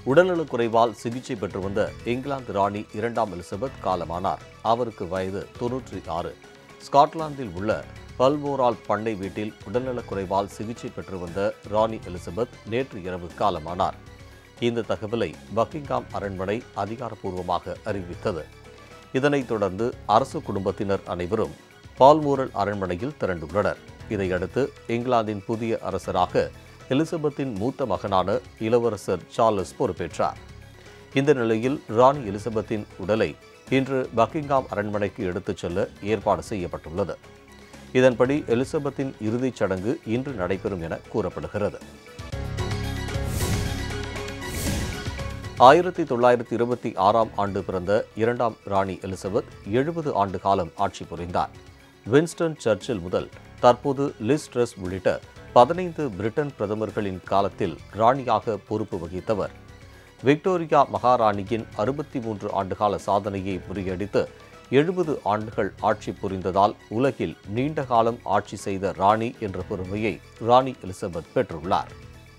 உடல்நலக்குறைவால் சிகிச்சை பெற்று வந்த இங்கிலாந்து ராணி இரண்டாம் எலிசபெத் காலமானார் அவருக்கு வயது தொன்னூற்றி ஆறு ஸ்காட்லாந்தில் உள்ள பல்மோரால் பண்ணை வீட்டில் உடல்நலக்குறைவால் சிகிச்சை பெற்று வந்த ராணி எலிசபெத் நேற்று இரவு காலமானார் இந்த தகவலை பக்கிங்காம் அரண்மனை அதிகாரப்பூர்வமாக அறிவித்தது இதனைத் தொடர்ந்து அரசு குடும்பத்தினர் அனைவரும் பால்மோரல் அரண்மனையில் திரண்டுள்ளனர் இதையடுத்து இங்கிலாந்தின் புதிய அரசராக எலிசபெத்தின் மூத்த மகனான இளவரசர் சார்லஸ் பொறுப்பேற்றார் இந்த நிலையில் ராணி எலிசபெத்தின் உடலை இன்று பக்கிங்காம் அரண்மனைக்கு எடுத்துச் செல்ல ஏற்பாடு செய்யப்பட்டுள்ளது இதன்படி எலிசபெத்தின் இறுதிச் சடங்கு இன்று நடைபெறும் என கூறப்படுகிறது ஆயிரத்தி தொள்ளாயிரத்தி இருபத்தி ஆறாம் ஆண்டு பிறந்த இரண்டாம் ராணி எலிசபெத் எழுபது ஆண்டு காலம் ஆட்சி புரிந்தார் வின்ஸ்டன் சர்ச்சில் முதல் தற்போது லிஸ் ட்ரஸ் உள்ளிட்ட பதினைந்து பிரிட்டன் பிரதமர்களின் காலத்தில் ராணியாக பொறுப்பு வகித்தவர் விக்டோரியா மகாராணியின் அறுபத்தி மூன்று ஆண்டுகால சாதனையை முறியடித்து எழுபது ஆண்டுகள் ஆட்சி புரிந்ததால் உலகில் நீண்ட காலம் ஆட்சி செய்த ராணி என்ற பெருமையை ராணி எலிசபெத் பெற்றுள்ளார்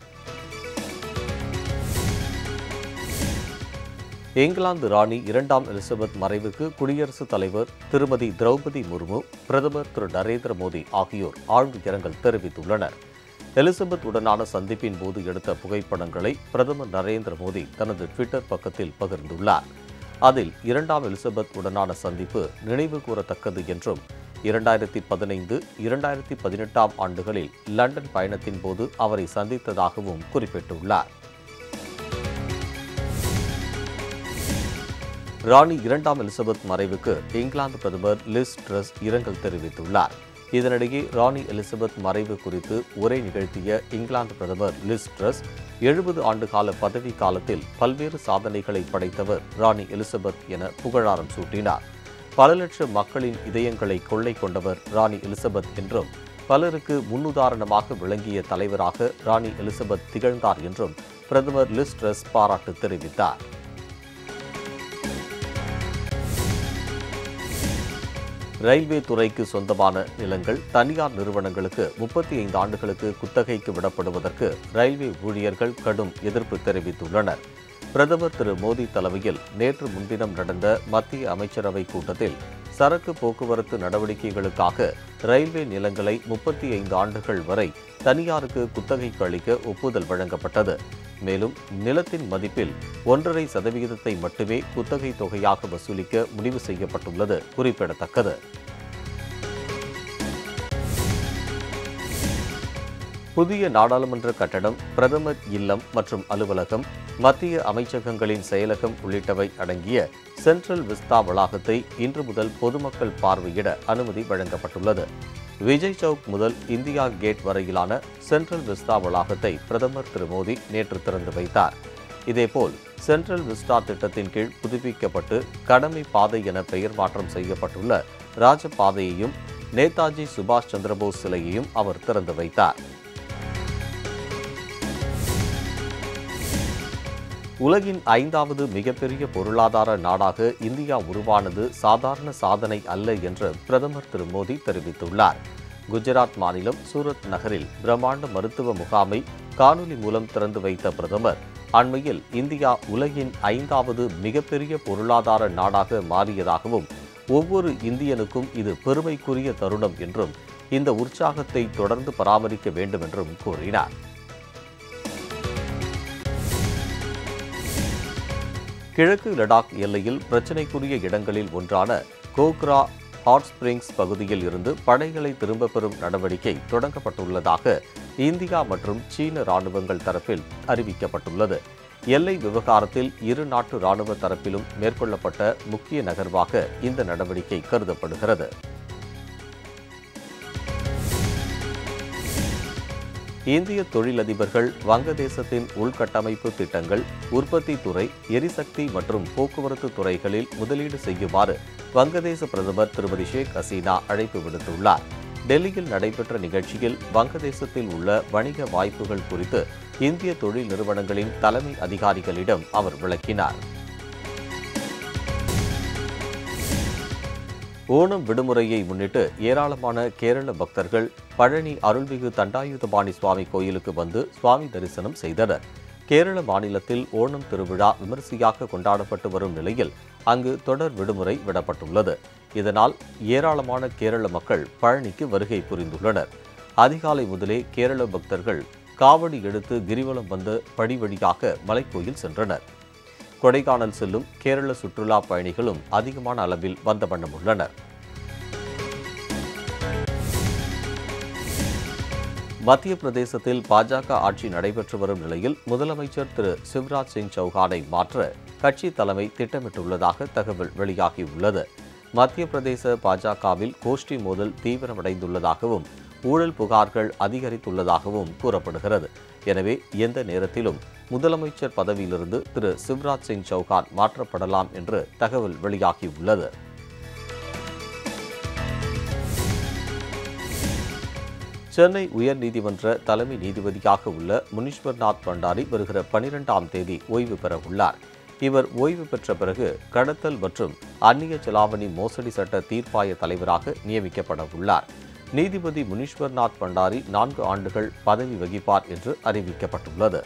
இங்கிலாந்து ராணி இரண்டாம் எலிசபெத் மறைவுக்கு குடியரசுத் தலைவர் திருமதி திரௌபதி முர்மு பிரதமர் திரு நரேந்திர மோடி ஆகியோர் ஆழ்ந்த இரங்கல் தெரிவித்துள்ளனர் எலிசபெத் உடனான சந்திப்பின் போது எடுத்த புகைப்படங்களை பிரதமர் நரேந்திர மோடி தனது ட்விட்டர் பக்கத்தில் பகிர்ந்துள்ளார் அதில் இரண்டாம் எலிசபெத் உடனான சந்திப்பு நினைவு கூறத்தக்கது என்றும் இரண்டாயிரத்தி பதினைந்து இரண்டாயிரத்தி பதினெட்டாம் ஆண்டுகளில் லண்டன் பயணத்தின் போது அவரை சந்தித்ததாகவும் குறிப்பிட்டுள்ளார் ராணி இரண்டாம் எலிசபெத் மறைவுக்கு இங்கிலாந்து பிரதமர் லிஸ் ட்ரஸ் இரங்கல் தெரிவித்துள்ளார் இதனிடையே ராணி எலிசபெத் மறைவு குறித்து உரை நிகழ்த்திய இங்கிலாந்து பிரதமர் லிஸ் ட்ரஸ் எழுபது ஆண்டுகால பதவி காலத்தில் பல்வேறு சாதனைகளை படைத்தவர் ராணி எலிசபெத் என புகழாரம் சூட்டினார் பல லட்சம் மக்களின் இதயங்களை கொள்ளை கொண்டவர் ராணி எலிசபெத் என்றும் பலருக்கு முன்னுதாரணமாக விளங்கிய தலைவராக ராணி எலிசபெத் திகழ்ந்தார் என்றும் பிரதமர் லிஸ் ட்ரஸ் பாராட்டு தெரிவித்தார் ரயில்வே துறைக்கு சொந்தமான நிலங்கள் தனியார் நிறுவனங்களுக்கு முப்பத்தி ஐந்து ஆண்டுகளுக்கு குத்தகைக்கு விடப்படுவதற்கு ரயில்வே ஊழியர்கள் கடும் எதிர்ப்பு தெரிவித்துள்ளனர் பிரதமர் திரு மோடி தலைமையில் நேற்று முன்தினம் நடந்த மத்திய அமைச்சரவை கூட்டத்தில் சரக்கு போக்குவரத்து நடவடிக்கைகளுக்காக ரயில்வே நிலங்களை முப்பத்தி ஐந்து ஆண்டுகள் வரை தனியாருக்கு குத்தகைக்கு அளிக்க ஒப்புதல் வழங்கப்பட்டது மேலும் நிலத்தின் மதிப்பில் ஒன்றரை சதவிகிதத்தை மட்டுமே குத்தகை தொகையாக வசூலிக்க முடிவு செய்யப்பட்டுள்ளது குறிப்பிடத்தக்கது புதிய நாடாளுமன்ற கட்டடம் பிரதமர் இல்லம் மற்றும் அலுவலகம் மத்திய அமைச்சகங்களின் செயலகம் உள்ளிட்டவை அடங்கிய சென்ட்ரல் விஸ்தா வளாகத்தை இன்று முதல் பொதுமக்கள் பார்வையிட அனுமதி வழங்கப்பட்டுள்ளது விஜய் சவுக் முதல் இந்தியா கேட் வரையிலான சென்ட்ரல் விஸ்தா வளாகத்தை பிரதமர் திரு மோடி நேற்று திறந்து வைத்தார் இதேபோல் சென்ட்ரல் விஸ்டா திட்டத்தின் கீழ் புதுப்பிக்கப்பட்டு கடமை பாதை என பெயர் மாற்றம் செய்யப்பட்டுள்ள ராஜபாதையையும் நேதாஜி சுபாஷ் சந்திரபோஸ் சிலையையும் அவர் திறந்து வைத்தார் உலகின் ஐந்தாவது மிகப்பெரிய பொருளாதார நாடாக இந்தியா உருவானது சாதாரண சாதனை அல்ல என்று பிரதமர் திரு மோடி தெரிவித்துள்ளார் குஜராத் மாநிலம் சூரத் நகரில் பிரம்மாண்ட மருத்துவ முகாமை காணொலி மூலம் திறந்து வைத்த பிரதமர் அண்மையில் இந்தியா உலகின் ஐந்தாவது மிகப்பெரிய பொருளாதார நாடாக மாறியதாகவும் ஒவ்வொரு இந்தியனுக்கும் இது பெருமைக்குரிய தருணம் என்றும் இந்த உற்சாகத்தை தொடர்ந்து பராமரிக்க வேண்டும் என்றும் கூறினார் கிழக்கு லடாக் எல்லையில் பிரச்சினைக்குரிய இடங்களில் ஒன்றான கோக்ரா ஹாட் ஸ்பிரிங்ஸ் பகுதியில் இருந்து படைகளை திரும்பப் பெறும் நடவடிக்கை தொடங்கப்பட்டுள்ளதாக இந்தியா மற்றும் சீன ராணுவங்கள் தரப்பில் அறிவிக்கப்பட்டுள்ளது எல்லை விவகாரத்தில் இரு நாட்டு ராணுவ தரப்பிலும் மேற்கொள்ளப்பட்ட முக்கிய நகர்வாக இந்த நடவடிக்கை கருதப்படுகிறது இந்திய தொழிலதிபர்கள் வங்கதேசத்தின் உள்கட்டமைப்பு திட்டங்கள் உற்பத்தி துறை எரிசக்தி மற்றும் போக்குவரத்து துறைகளில் முதலீடு செய்யுமாறு வங்கதேச பிரதமர் திருமதி ஷேக் ஹசீனா அழைப்பு விடுத்துள்ளார் டெல்லியில் நடைபெற்ற நிகழ்ச்சியில் வங்கதேசத்தில் உள்ள வணிக வாய்ப்புகள் குறித்து இந்திய தொழில் நிறுவனங்களின் தலைமை அதிகாரிகளிடம் அவர் விளக்கினார் ஓணம் விடுமுறையை முன்னிட்டு ஏராளமான கேரள பக்தர்கள் பழனி அருள்மிகு தண்டாயுதபாணி சுவாமி கோயிலுக்கு வந்து சுவாமி தரிசனம் செய்தனர் கேரள மாநிலத்தில் ஓணம் திருவிழா விமரிசையாக கொண்டாடப்பட்டு வரும் நிலையில் அங்கு தொடர் விடுமுறை விடப்பட்டுள்ளது இதனால் ஏராளமான கேரள மக்கள் பழனிக்கு வருகை புரிந்துள்ளனர் அதிகாலை முதலே கேரள பக்தர்கள் காவடி எடுத்து கிரிவலம் வந்து படி வழியாக மலைக்கோயில் சென்றனர் கொடைக்கானல் செல்லும் கேரள சுற்றுலா பயணிகளும் அதிகமான அளவில் வந்த வண்ணம் உள்ளனர் மத்திய பிரதேசத்தில் பாஜக ஆட்சி நடைபெற்று வரும் நிலையில் முதலமைச்சர் திரு சிவராஜ் சிங் சௌஹானை மாற்ற கட்சி தலைமை திட்டமிட்டுள்ளதாக தகவல் வெளியாகியுள்ளது மத்திய பிரதேச பாஜகவில் கோஷ்டி மோதல் தீவிரமடைந்துள்ளதாகவும் ஊழல் புகார்கள் அதிகரித்துள்ளதாகவும் கூறப்படுகிறது எனவே எந்த நேரத்திலும் முதலமைச்சர் பதவியிலிருந்து திரு சிவராஜ் சிங் சௌஹான் மாற்றப்படலாம் என்று தகவல் வெளியாகியுள்ளது சென்னை உயர்நீதிமன்ற தலைமை நீதிபதியாக உள்ள முனீஸ்வர்நாத் பண்டாரி வருகிற பனிரெண்டாம் தேதி ஓய்வு பெற உள்ளார் இவர் ஓய்வு பெற்ற பிறகு கடத்தல் மற்றும் அந்நிய செலாவணி மோசடி சட்ட தீர்ப்பாய தலைவராக நியமிக்கப்பட உள்ளார் நீதிபதி முனீஸ்வர்நாத் பண்டாரி நான்கு ஆண்டுகள் பதவி வகிப்பார் என்று அறிவிக்கப்பட்டுள்ளது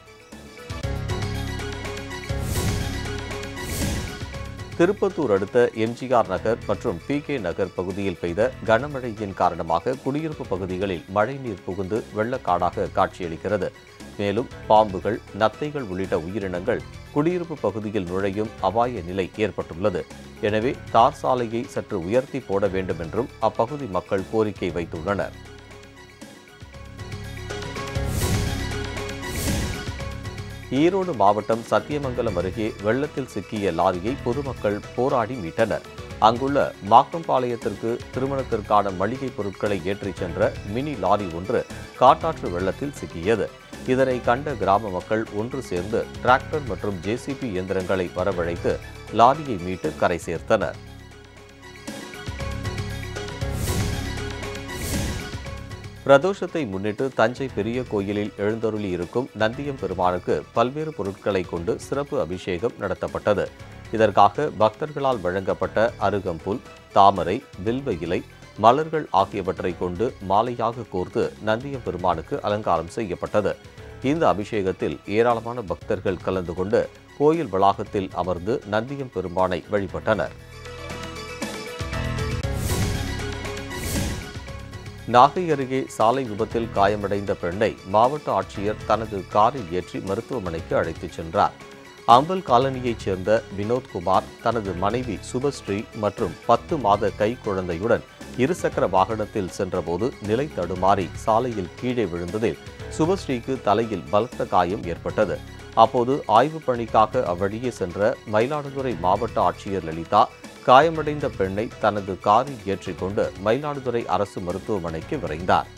திருப்பத்தூர் அடுத்த எம்ஜிஆர் நகர் மற்றும் பி கே நகர் பகுதியில் பெய்த கனமழையின் காரணமாக குடியிருப்பு பகுதிகளில் மழைநீர் புகுந்து வெள்ளக்காடாக காட்சியளிக்கிறது மேலும் பாம்புகள் நத்தைகள் உள்ளிட்ட உயிரினங்கள் குடியிருப்பு பகுதியில் நுழையும் அபாய நிலை ஏற்பட்டுள்ளது எனவே தார் சாலையை சற்று உயர்த்தி போட வேண்டும் என்றும் அப்பகுதி மக்கள் கோரிக்கை வைத்துள்ளனர் ஈரோடு மாவட்டம் சத்தியமங்கலம் அருகே வெள்ளத்தில் சிக்கிய லாரியை பொதுமக்கள் போராடி மீட்டனர் அங்குள்ள மாக்கம்பாளையத்திற்கு திருமணத்திற்கான மளிகை பொருட்களை ஏற்றிச் சென்ற மினி லாரி ஒன்று காட்டாற்று வெள்ளத்தில் சிக்கியது இதனை கண்ட கிராம மக்கள் ஒன்று சேர்ந்து டிராக்டர் மற்றும் ஜேசிபி இயந்திரங்களை வரவழைத்து லாரியை மீட்டு கரை சேர்த்தனர் பிரதோஷத்தை முன்னிட்டு தஞ்சை பெரிய கோயிலில் எழுந்தருளி இருக்கும் நந்தியம் பெருமானுக்கு பல்வேறு பொருட்களை கொண்டு சிறப்பு அபிஷேகம் நடத்தப்பட்டது இதற்காக பக்தர்களால் வழங்கப்பட்ட அருகம்புல் தாமரை வில்வ இலை மலர்கள் ஆகியவற்றை கொண்டு மாலையாக கோர்த்து நந்தியம் பெருமானுக்கு அலங்காரம் செய்யப்பட்டது இந்த அபிஷேகத்தில் ஏராளமான பக்தர்கள் கலந்து கொண்டு கோயில் வளாகத்தில் அமர்ந்து நந்தியம் பெருமானை வழிபட்டனர் நாகை அருகே சாலை விபத்தில் காயமடைந்த பெண்ணை மாவட்ட ஆட்சியர் தனது காரில் ஏற்றி மருத்துவமனைக்கு அழைத்துச் சென்றார் அம்பல் காலனியைச் சேர்ந்த வினோத்குமார் தனது மனைவி சுபஸ்ரீ மற்றும் பத்து மாத கை குழந்தையுடன் இருசக்கர வாகனத்தில் சென்றபோது நிலை தடுமாறி சாலையில் கீழே விழுந்ததில் சுபஸ்ரீக்கு தலையில் பலத்த காயம் ஏற்பட்டது அப்போது ஆய்வுப் பணிக்காக அவ்வழியே சென்ற மயிலாடுதுறை மாவட்ட ஆட்சியர் லலிதா காயமடைந்த பெண்ணை தனது காரில் ஏற்றிக்கொண்டு மயிலாடுதுறை அரசு மருத்துவமனைக்கு விரைந்தார்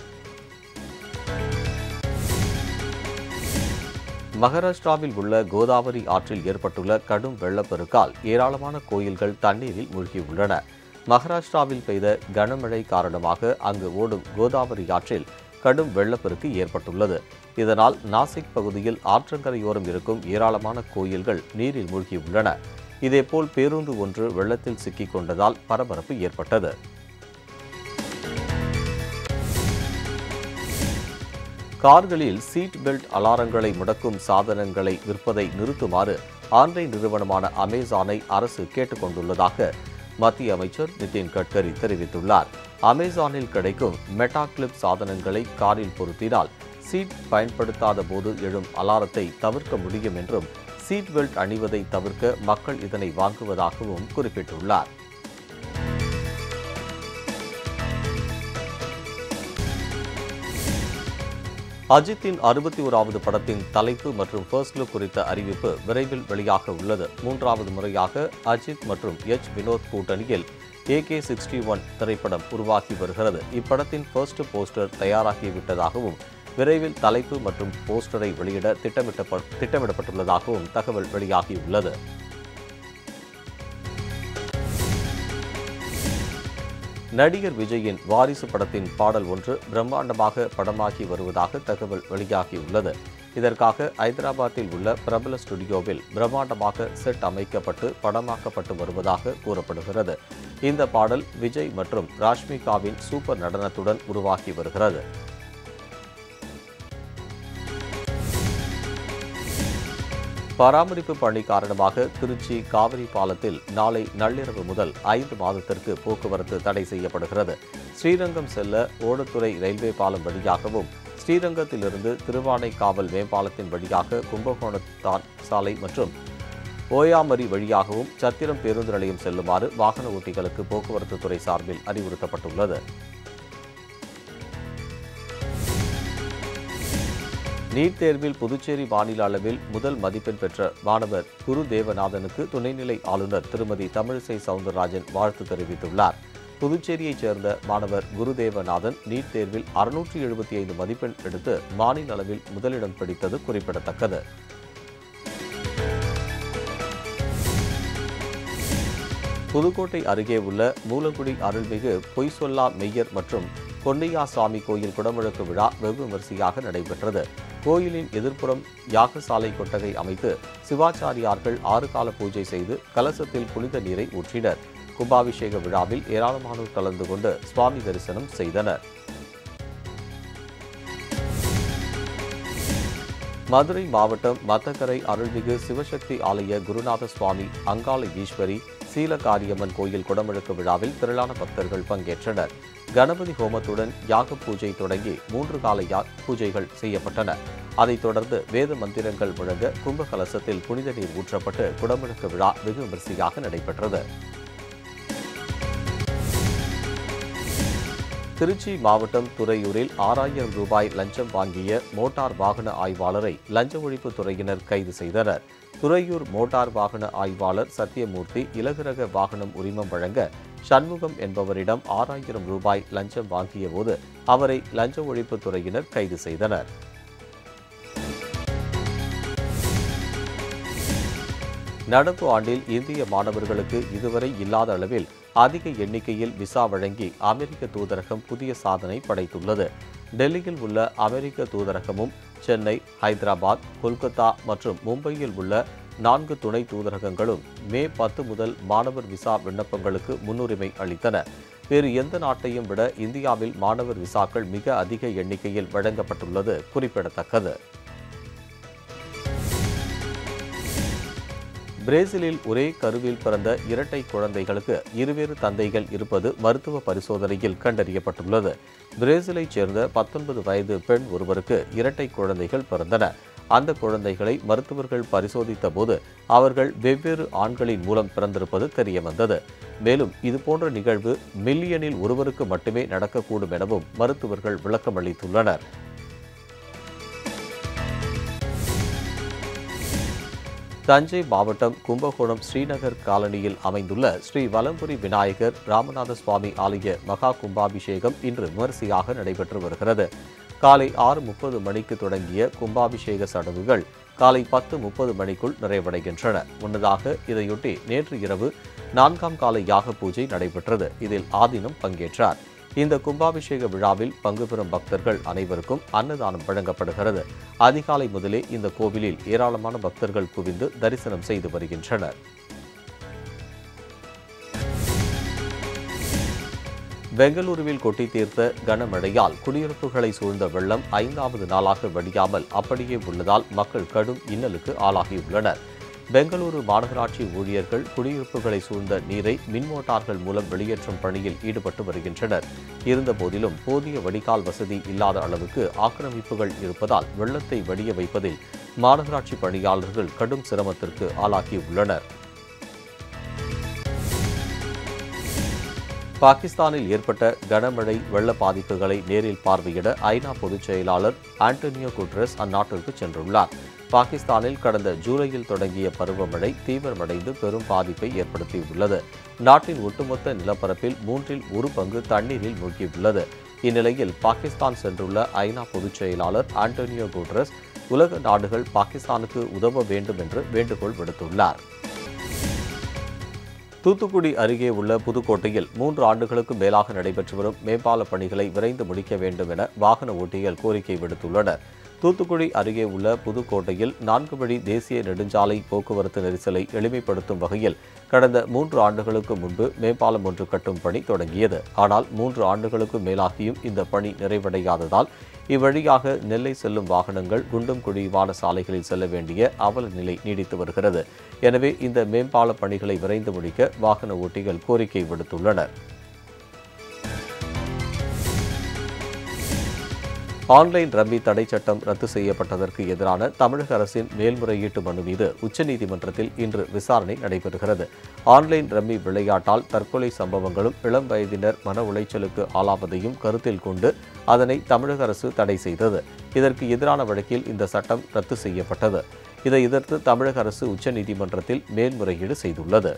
மகாராஷ்டிராவில் உள்ள கோதாவரி ஆற்றில் ஏற்பட்டுள்ள கடும் வெள்ளப்பெருக்கால் ஏராளமான கோயில்கள் தண்ணீரில் மூழ்கியுள்ளன மகாராஷ்டிராவில் பெய்த கனமழை காரணமாக அங்கு ஓடும் கோதாவரி ஆற்றில் கடும் வெள்ளப்பெருக்கு ஏற்பட்டுள்ளது இதனால் நாசிக் பகுதியில் ஆற்றங்கரையோரம் இருக்கும் ஏராளமான கோயில்கள் நீரில் மூழ்கியுள்ளன இதேபோல் பேருந்து ஒன்று வெள்ளத்தில் சிக்கிக் கொண்டதால் பரபரப்பு ஏற்பட்டது கார்களில் சீட் பெல்ட் அலாரங்களை முடக்கும் சாதனங்களை விற்பதை நிறுத்துமாறு ஆன்லைன் நிறுவனமான அமேசானை அரசு கேட்டுக்கொண்டுள்ளதாக மத்திய அமைச்சர் நிதின் கட்கரி தெரிவித்துள்ளார் அமேசானில் கிடைக்கும் மெட்டா கிளிப் சாதனங்களை காரில் பொருத்தினால் சீட் பயன்படுத்தாத போது எழும் அலாரத்தை தவிர்க்க முடியும் என்றும் சீட் பெல்ட் அணிவதை தவிர்க்க மக்கள் இதனை வாங்குவதாகவும் குறிப்பிட்டுள்ளார் அஜித்தின் அறுபத்தி ஓராவது படத்தின் தலைப்பு மற்றும் ஃபர்ஸ்ட் லுக் குறித்த அறிவிப்பு விரைவில் வெளியாக உள்ளது மூன்றாவது முறையாக அஜித் மற்றும் எச் வினோத் கூட்டணியில் ஏகே சிக்ஸ்டி ஒன் திரைப்படம் உருவாகி வருகிறது இப்படத்தின் ஃபர்ஸ்ட் போஸ்டர் தயாராகிவிட்டதாகவும் விரைவில் தலைப்பு மற்றும் போஸ்டரை வெளியிட திட்டமிட்ட திட்டமிடப்பட்டுள்ளதாகவும் தகவல் வெளியாகியுள்ளது நடிகர் விஜயின் வாரிசு படத்தின் பாடல் ஒன்று பிரம்மாண்டமாக படமாகி வருவதாக தகவல் வெளியாகியுள்ளது இதற்காக ஐதராபாத்தில் உள்ள பிரபல ஸ்டுடியோவில் பிரம்மாண்டமாக செட் அமைக்கப்பட்டு படமாக்கப்பட்டு வருவதாக கூறப்படுகிறது இந்த பாடல் விஜய் மற்றும் ராஷ்மிகாவின் சூப்பர் நடனத்துடன் உருவாகி வருகிறது பராமரிப்பு பணி காரணமாக திருச்சி காவிரி பாலத்தில் நாளை நள்ளிரவு முதல் ஐந்து மாதத்திற்கு போக்குவரத்து தடை செய்யப்படுகிறது ஸ்ரீரங்கம் செல்ல ஓடத்துறை ரயில்வே பாலம் வழியாகவும் ஸ்ரீரங்கத்திலிருந்து திருவானைக்காவல் மேம்பாலத்தின் வழியாக கும்பகோணத்தான் சாலை மற்றும் ஓயாமரி வழியாகவும் சத்திரம் பேருந்து நிலையம் செல்லுமாறு வாகன ஓட்டிகளுக்கு போக்குவரத்து துறை சார்பில் அறிவுறுத்தப்பட்டுள்ளது நீட் தேர்வில் புதுச்சேரி மாநில அளவில் முதல் மதிப்பெண் பெற்ற மாணவர் குரு தேவநாதனுக்கு துணைநிலை ஆளுநர் திருமதி தமிழிசை சவுந்தரராஜன் வாழ்த்து தெரிவித்துள்ளார் புதுச்சேரியைச் சேர்ந்த மாணவர் குருதேவநாதன் நீட் தேர்வில் அறுநூற்றி எழுபத்தி ஐந்து மதிப்பெண் எடுத்து மாநில அளவில் முதலிடம் பிடித்தது குறிப்பிடத்தக்கது புதுக்கோட்டை அருகே உள்ள மூலங்குடி அருள்மிகு பொய்சொல்லா மெய்யர் மற்றும் பொன்னையா சாமி கோயில் குடமுழக்கு விழா வெகு விமரிசையாக நடைபெற்றது கோயிலின் எதிர்ப்புறம் யாகசாலை கொட்டகை அமைத்து சிவாச்சாரியார்கள் ஆறு கால பூஜை செய்து கலசத்தில் புனித நீரை ஊற்றினர் கும்பாபிஷேக விழாவில் ஏராளமானோர் கலந்து கொண்டு சுவாமி தரிசனம் செய்தனர் மதுரை மாவட்டம் மத்தக்கரை அருள்மிகு சிவசக்தி ஆலய குருநாத சுவாமி அங்காள ஈஸ்வரி சீலகாரியம்மன் கோயில் குடமுழுக்கு விழாவில் திரளான பக்தர்கள் பங்கேற்றனர் கணபதி ஹோமத்துடன் யாக பூஜை தொடங்கி மூன்று கால யா பூஜைகள் செய்யப்பட்டன அதைத் தொடர்ந்து வேத மந்திரங்கள் முழங்க கும்பகலசத்தில் புனித நீர் ஊற்றப்பட்டு குடமுழுக்கு விழா வெகு விமரிசையாக நடைபெற்றது திருச்சி மாவட்டம் துறையூரில் ஆறாயிரம் ரூபாய் லஞ்சம் வாங்கிய மோட்டார் வாகன ஆய்வாளரை லஞ்ச ஒழிப்புத் துறையினர் கைது செய்தனர் துறையூர் மோட்டார் வாகன ஆய்வாளர் சத்தியமூர்த்தி இலகுரக வாகனம் உரிமம் வழங்க சண்முகம் என்பவரிடம் ஆறாயிரம் ரூபாய் லஞ்சம் வாங்கிய போது அவரை லஞ்ச ஒழிப்புத் துறையினர் கைது செய்தனர் நடப்பு ஆண்டில் இந்திய மாணவர்களுக்கு இதுவரை இல்லாத அளவில் அதிக எண்ணிக்கையில் விசா வழங்கி அமெரிக்க தூதரகம் புதிய சாதனை படைத்துள்ளது டெல்லியில் உள்ள அமெரிக்க தூதரகமும் சென்னை ஹைதராபாத் கொல்கத்தா மற்றும் மும்பையில் உள்ள நான்கு துணை தூதரகங்களும் மே பத்து முதல் மாணவர் விசா விண்ணப்பங்களுக்கு முன்னுரிமை அளித்தன வேறு எந்த நாட்டையும் விட இந்தியாவில் மாணவர் விசாக்கள் மிக அதிக எண்ணிக்கையில் வழங்கப்பட்டுள்ளது குறிப்பிடத்தக்கது பிரேசிலில் ஒரே கருவில் பிறந்த இரட்டை குழந்தைகளுக்கு இருவேறு தந்தைகள் இருப்பது மருத்துவ பரிசோதனையில் கண்டறியப்பட்டுள்ளது பிரேசிலைச் சேர்ந்த பத்தொன்பது வயது பெண் ஒருவருக்கு இரட்டை குழந்தைகள் பிறந்தன அந்த குழந்தைகளை மருத்துவர்கள் பரிசோதித்த போது அவர்கள் வெவ்வேறு ஆண்களின் மூலம் பிறந்திருப்பது தெரியவந்தது மேலும் இதுபோன்ற நிகழ்வு மில்லியனில் ஒருவருக்கு மட்டுமே நடக்கக்கூடும் எனவும் மருத்துவர்கள் விளக்கமளித்துள்ளனர் தஞ்சை மாவட்டம் கும்பகோணம் ஸ்ரீநகர் காலனியில் அமைந்துள்ள ஸ்ரீ வலம்புரி விநாயகர் ராமநாத சுவாமி ஆலய மகா கும்பாபிஷேகம் இன்று விமரிசையாக நடைபெற்று வருகிறது காலை ஆறு முப்பது மணிக்கு தொடங்கிய கும்பாபிஷேக சடங்குகள் காலை பத்து முப்பது மணிக்குள் நிறைவடைகின்றன முன்னதாக இதையொட்டி நேற்று இரவு நான்காம் கால யாக பூஜை நடைபெற்றது இதில் ஆதீனம் பங்கேற்றார் இந்த கும்பாபிஷேக விழாவில் பங்கு பெறும் பக்தர்கள் அனைவருக்கும் அன்னதானம் வழங்கப்படுகிறது அதிகாலை முதலே இந்த கோவிலில் ஏராளமான பக்தர்கள் குவிந்து தரிசனம் செய்து வருகின்றனர் பெங்களூருவில் கொட்டி தீர்த்த கனமழையால் குடியிருப்புகளை சூழ்ந்த வெள்ளம் ஐந்தாவது நாளாக வடியாமல் அப்படியே உள்ளதால் மக்கள் கடும் இன்னலுக்கு ஆளாகியுள்ளனர் பெங்களூரு மாநகராட்சி ஊழியர்கள் குடியிருப்புகளை சூழ்ந்த நீரை மின் மோட்டார்கள் மூலம் வெளியேற்றும் பணியில் ஈடுபட்டு வருகின்றனர் இருந்தபோதிலும் போதிய வடிகால் வசதி இல்லாத அளவுக்கு ஆக்கிரமிப்புகள் இருப்பதால் வெள்ளத்தை வடிய வைப்பதில் மாநகராட்சி பணியாளர்கள் கடும் சிரமத்திற்கு ஆளாகியுள்ளனர் பாகிஸ்தானில் ஏற்பட்ட கனமழை வெள்ள பாதிப்புகளை நேரில் பார்வையிட ஐநா பொதுச் செயலாளர் ஆண்டனியோ குட்ரஸ் அந்நாட்டிற்கு சென்றுள்ளார் பாகிஸ்தானில் கடந்த ஜூலையில் தொடங்கிய பருவமழை தீவிரமடைந்து பெரும் பாதிப்பை ஏற்படுத்தியுள்ளது நாட்டின் ஒட்டுமொத்த நிலப்பரப்பில் மூன்றில் ஒரு பங்கு தண்ணீரில் மூழ்கியுள்ளது இந்நிலையில் பாகிஸ்தான் சென்றுள்ள ஐநா பொதுச் செயலாளர் ஆண்டனியோ குட்ரஸ் உலக நாடுகள் பாகிஸ்தானுக்கு உதவ வேண்டும் என்று வேண்டுகோள் விடுத்துள்ளார் தூத்துக்குடி அருகே உள்ள புதுக்கோட்டையில் மூன்று ஆண்டுகளுக்கு மேலாக நடைபெற்று வரும் மேம்பால பணிகளை விரைந்து முடிக்க வேண்டும் என வாகன ஓட்டிகள் கோரிக்கை விடுத்துள்ளனர் தூத்துக்குடி அருகே உள்ள புதுக்கோட்டையில் நான்கு வழி தேசிய நெடுஞ்சாலை போக்குவரத்து நெரிசலை எளிமைப்படுத்தும் வகையில் கடந்த மூன்று ஆண்டுகளுக்கு முன்பு மேம்பாலம் ஒன்று கட்டும் பணி தொடங்கியது ஆனால் மூன்று ஆண்டுகளுக்கு மேலாகியும் இந்த பணி நிறைவடையாததால் இவ்வழியாக நெல்லை செல்லும் வாகனங்கள் குண்டும் குழியுமான சாலைகளில் செல்ல வேண்டிய அவல நிலை நீடித்து வருகிறது எனவே இந்த மேம்பால பணிகளை விரைந்து முடிக்க வாகன ஓட்டிகள் கோரிக்கை விடுத்துள்ளனர் ஆன்லைன் ரம்மி தடை சட்டம் ரத்து செய்யப்பட்டதற்கு எதிரான தமிழக அரசின் மேல்முறையீட்டு மனு மீது உச்சநீதிமன்றத்தில் இன்று விசாரணை நடைபெறுகிறது ஆன்லைன் ரம்மி விளையாட்டால் தற்கொலை சம்பவங்களும் இளம் வயதினர் மன உளைச்சலுக்கு ஆளாவதையும் கருத்தில் கொண்டு அதனை தமிழக அரசு தடை செய்தது இதற்கு எதிரான வழக்கில் இந்த சட்டம் ரத்து செய்யப்பட்டது இதை எதிர்த்து தமிழக அரசு உச்சநீதிமன்றத்தில் மேல்முறையீடு செய்துள்ளது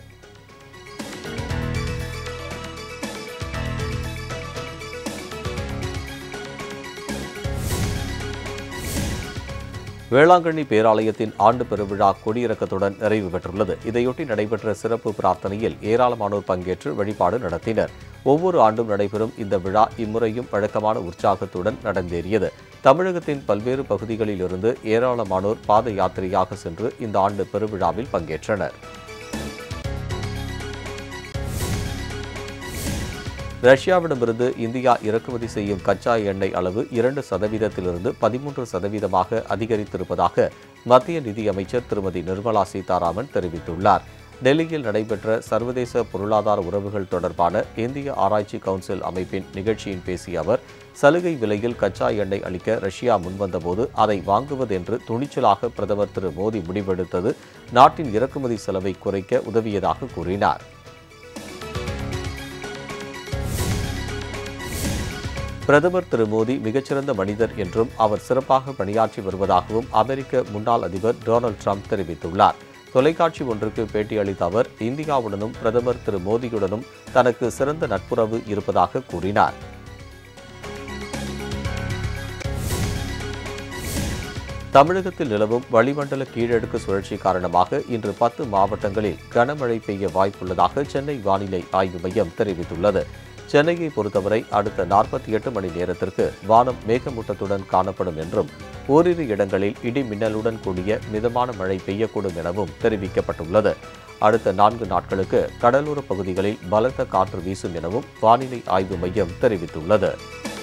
வேளாங்கண்ணி பேராலயத்தின் ஆண்டு பெருவிழா கொடியிறக்கத்துடன் நிறைவு பெற்றுள்ளது இதையொட்டி நடைபெற்ற சிறப்பு பிரார்த்தனையில் ஏராளமானோர் பங்கேற்று வழிபாடு நடத்தினர் ஒவ்வொரு ஆண்டும் நடைபெறும் இந்த விழா இம்முறையும் வழக்கமான உற்சாகத்துடன் நடந்தேறியது தமிழகத்தின் பல்வேறு பகுதிகளில் இருந்து ஏராளமானோர் பாத யாத்திரையாக சென்று இந்த ஆண்டு பெருவிழாவில் பங்கேற்றனர் ரஷ்யாவிடமிருந்து இந்தியா இறக்குமதி செய்யும் கச்சா எண்ணெய் அளவு இரண்டு சதவீதத்திலிருந்து பதிமூன்று சதவீதமாக அதிகரித்திருப்பதாக மத்திய நிதியமைச்சர் திருமதி நிர்மலா சீதாராமன் தெரிவித்துள்ளார் டெல்லியில் நடைபெற்ற சர்வதேச பொருளாதார உறவுகள் தொடர்பான இந்திய ஆராய்ச்சி கவுன்சில் அமைப்பின் நிகழ்ச்சியில் பேசிய அவர் சலுகை விலையில் கச்சா எண்ணெய் அளிக்க ரஷ்யா முன்வந்தபோது அதை வாங்குவதென்று துணிச்சலாக பிரதமர் திரு மோடி முடிவெடுத்தது நாட்டின் இறக்குமதி செலவை குறைக்க உதவியதாக கூறினார் பிரதமர் திரு மோடி மிகச்சிறந்த மனிதர் என்றும் அவர் சிறப்பாக பணியாற்றி வருவதாகவும் அமெரிக்க முன்னாள் அதிபர் டொனால்டு ட்ரம்ப் தெரிவித்துள்ளார் தொலைக்காட்சி ஒன்றுக்கு பேட்டியளித்த அவர் இந்தியாவுடனும் பிரதமர் திரு மோடியுடனும் தனக்கு சிறந்த நட்புறவு இருப்பதாக கூறினார் தமிழகத்தில் நிலவும் வளிமண்டல கீழடுக்கு சுழற்சி காரணமாக இன்று பத்து மாவட்டங்களில் கனமழை பெய்ய வாய்ப்புள்ளதாக சென்னை வானிலை ஆய்வு மையம் தெரிவித்துள்ளது சென்னையை பொறுத்தவரை அடுத்த நாற்பத்தி எட்டு மணி நேரத்திற்கு வானம் மேகமூட்டத்துடன் காணப்படும் என்றும் ஓரிரு இடங்களில் இடி மின்னலுடன் கூடிய மிதமான மழை பெய்யக்கூடும் எனவும் தெரிவிக்கப்பட்டுள்ளது அடுத்த நான்கு நாட்களுக்கு கடலோர பகுதிகளில் பலத்த காற்று வீசும் எனவும் வானிலை ஆய்வு மையம் தெரிவித்துள்ளது